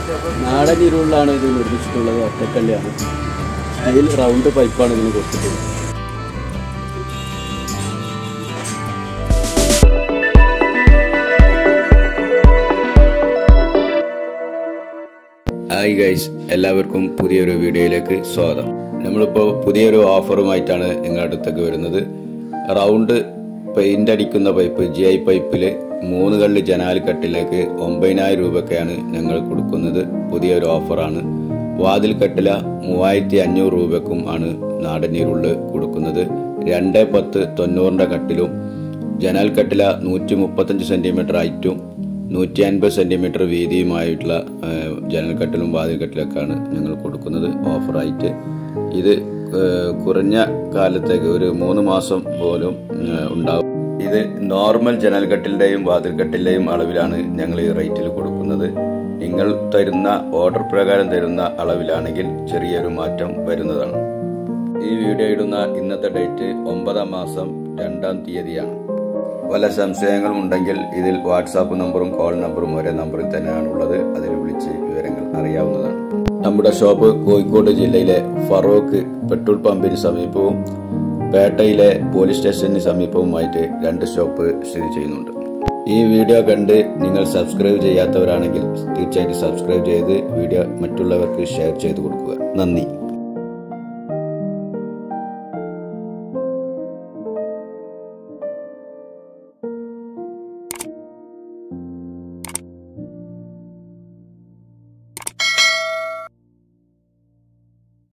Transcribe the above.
നാടൻ ഇരുളിലാണ് ഇത് നിർമ്മിച്ചിട്ടുള്ളത് ഒറ്റക്കല്ലാണ് steel round പൈപ്പാണ് ഇതിന് കൊടുത്തിട്ടുള്ളത് ഹായ് ഗൈസ് എല്ലാവർക്കും പുതിയൊരു വീഡിയോയിലേക്ക് സ്വാഗതം നമ്മളിപ്പോൾ പുതിയൊരു ഓഫറുമായിട്ടാണ് നിങ്ങളുടെ അടുത്തേക്ക് വരുന്നത് റൗണ്ട് പെയിന്റ് അടിക്കുന്ന പൈപ്പ് ജി ഐ പൈപ്പിൽ മൂന്ന് കള്ളി ജനാലിക്കട്ടിലേക്ക് ഒമ്പതിനായിരം രൂപയ്ക്കാണ് ഞങ്ങൾ കൊടുക്കുന്നത് പുതിയൊരു ഓഫറാണ് വാതിൽ കട്ടില മൂവായിരത്തി അഞ്ഞൂറ് രൂപയ്ക്കും ആണ് നാടൻ നീരുള്ളിൽ കൊടുക്കുന്നത് രണ്ട് പത്ത് തൊണ്ണൂറിൻ്റെ കട്ടിലും ജനാൽ കട്ടില നൂറ്റി മുപ്പത്തഞ്ച് സെൻറ്റിമീറ്റർ ഹൈറ്റും നൂറ്റി അൻപത് സെൻറ്റിമീറ്റർ വീതിയുമായിട്ടുള്ള ആ, ജനൽക്കട്ടിലും വാതിൽക്കട്ടിലൊക്കെയാണ് ഞങ്ങൾ കൊടുക്കുന്നത് ഓഫറായിട്ട് ഇത് ആ, കുറഞ്ഞ കാലത്തേക്ക് ഒരു മൂന്ന് മാസം പോലും ആ, ഉണ്ടാവും ഇത് നോർമൽ ജനൽക്കട്ടിലിൻ്റെയും വാതിൽക്കട്ടിൻ്റെയും അളവിലാണ് ഞങ്ങൾ ഈ റേറ്റിൽ കൊടുക്കുന്നത് നിങ്ങൾ തരുന്ന ഓർഡർ പ്രകാരം തരുന്ന അളവിലാണെങ്കിൽ ചെറിയൊരു മാറ്റം വരുന്നതാണ് ഈ വീഡിയോ ഇടുന്ന ഇന്നത്തെ ഡേറ്റ് ഒമ്പതാം മാസം രണ്ടാം തീയതിയാണ് വല്ല സംശയങ്ങളും ഉണ്ടെങ്കിൽ ഇതിൽ വാട്സാപ്പ് നമ്പറും കോൾ നമ്പറും ഒരേ നമ്പറിൽ തന്നെയാണ് ഉള്ളത് അതിൽ വിളിച്ച് വിവരങ്ങൾ അറിയാവുന്നതാണ് നമ്മുടെ ഷോപ്പ് കോഴിക്കോട് ജില്ലയിലെ ഫറോക്ക് പെട്രോൾ പമ്പിന് സമീപവും പേട്ടയിലെ പോലീസ് സ്റ്റേഷന് സമീപവുമായിട്ട് രണ്ട് ഷോപ്പ് സ്ഥിതി ചെയ്യുന്നുണ്ട് ഈ വീഡിയോ കണ്ട് നിങ്ങൾ സബ്സ്ക്രൈബ് ചെയ്യാത്തവരാണെങ്കിൽ തീർച്ചയായിട്ടും സബ്സ്ക്രൈബ് ചെയ്ത് വീഡിയോ മറ്റുള്ളവർക്ക് ഷെയർ ചെയ്ത് കൊടുക്കുക നന്ദി